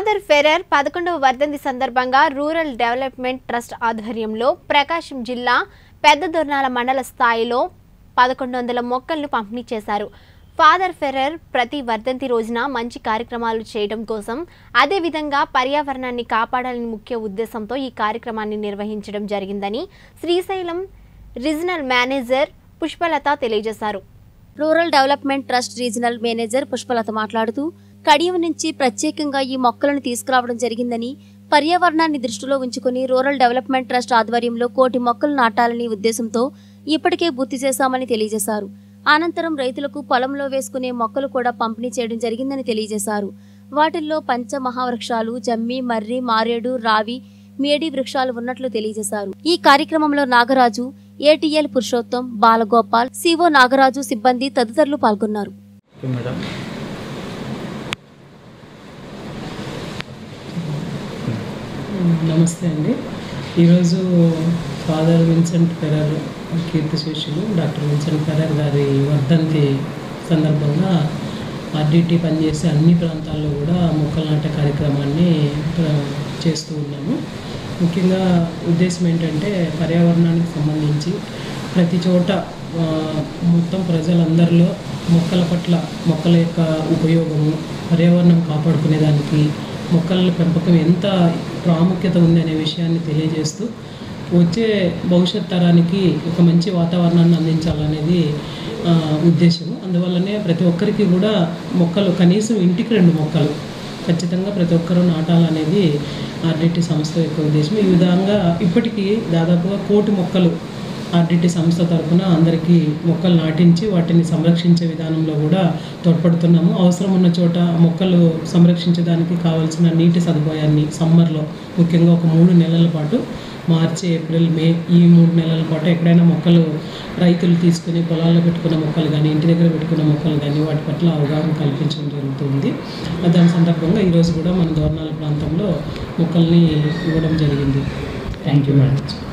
father Ferrer పదకొండవ వర్ధంతి సందర్భంగా రూరల్ డెవలప్మెంట్ ట్రస్ట్ ఆధ్వర్యంలో ప్రకాశం జిల్లా పెద్ద దొర్నాల మండల స్థాయిలో పదకొండు వందల మొక్కలను పంపిణీ చేశారు ఫాదర్ ఫెరర్ ప్రతి వర్ధంతి రోజున మంచి కార్యక్రమాలు చేయడం కోసం అదేవిధంగా పర్యావరణాన్ని కాపాడాలని ముఖ్య ఉద్దేశంతో ఈ కార్యక్రమాన్ని నిర్వహించడం జరిగిందని శ్రీశైలం రీజనల్ మేనేజర్ పుష్పలత తెలియజేశారు rural development trust regional manager Pushpalatha మాట్లాడుతూ కడియం నుంచి ప్రత్యేకంగా ఈ మొక్కలను తీసుకురావడం జరిగిందని పర్యావరణాన్ని దృష్టిలో ఉంచుకుని రూరల్ డెవలప్మెంట్ ట్రస్ట్ ఆధ్వర్యంలో కోటి మొక్కలు నాటాలని ఉద్దేశంతో ఇప్పటికే పూర్తి చేశామని తెలియజేశారు అనంతరం రైతులకు పొలంలో వేసుకునే మొక్కలు కూడా పంపిణీ చేయడం జరిగిందని తెలియజేశారు వాటిల్లో పంచ మహావృక్షాలు జమ్మి మర్రి మారేడు రావి మేడి వృక్షాలు ఉన్నట్లు తెలియజేశారు ఈ కార్యక్రమంలో నాగరాజు ఏటీఎల్ పురుషోత్తం బాలగోపాల్ సిఓ నాగరాజు సిబ్బంది తదితరులు పాల్గొన్నారు ఓకే మేడం నమస్తే అండి ఈరోజు ఫాదర్ విన్సెంట్ ఫెరర్ కీర్తిశేషులు డాక్టర్ విన్సెంట్ ఫెరర్ గారి వర్ధంతి సందర్భంగా ఆర్డిటి పనిచేసే అన్ని ప్రాంతాల్లో కూడా మొక్కలు నాటే కార్యక్రమాన్ని ప్ర- చేస్తూ ఉన్నాము ముఖ్యంగా ఉద్దేశం ఏంటంటే పర్యావరణానికి సంబంధించి ప్రతి చోట ఆ, మొత్తం ప్రజలందరిలో మొక్కల పట్ల మొక్కల యొక్క ఉపయోగము పర్యావరణం కాపాడుకునేదానికి మొక్కల పెంపకం ఎంత ప్రాముఖ్యత ఉంది అనే విషయాన్ని తెలియజేస్తూ వచ్చే భవిష్యత్ తరానికి ఒక మంచి వాతావరణాన్ని అందించాలనేది ఆ, ఉద్దేశము అందువల్లనే ప్రతి ఒక్కరికి కూడా మొక్కలు కనీసం ఇంటికి రెండు మొక్కలు ఖచ్చితంగా ప్రతి ఒక్కరూ నాటాలనేది ఆర్డిటి సంస్థ యొక్క ఉద్దేశం ఈ విధంగా ఇప్పటికీ దాదాపుగా కోటి మొక్కలు ఆర్డిటి సంస్థ తరపున అందరికీ మొక్కలు నాటించి వాటిని సంరక్షించే విధానంలో కూడా తోడ్పడుతున్నాము అవసరం ఉన్న చోట మొక్కలు సంరక్షించడానికి కావాల్సిన నీటి సదుపాయాన్ని సమ్మర్లో ముఖ్యంగా ఒక మూడు నెలల పాటు మార్చి ఏప్రిల్ మే ఈ మూడు నెలల పాటు ఎక్కడైనా మొక్కలు రైతులు తీసుకుని పొలాల్లో పెట్టుకున్న మొక్కలు కానీ ఇంటి దగ్గర పెట్టుకున్న మొక్కలు కానీ వాటి పట్ల అవగాహన కల్పించడం జరుగుతుంది దాని సందర్భంగా ఈరోజు కూడా మన దోర్నాల ప్రాంతంలో మొక్కల్ని ఇవ్వడం జరిగింది థ్యాంక్ యూ మేడం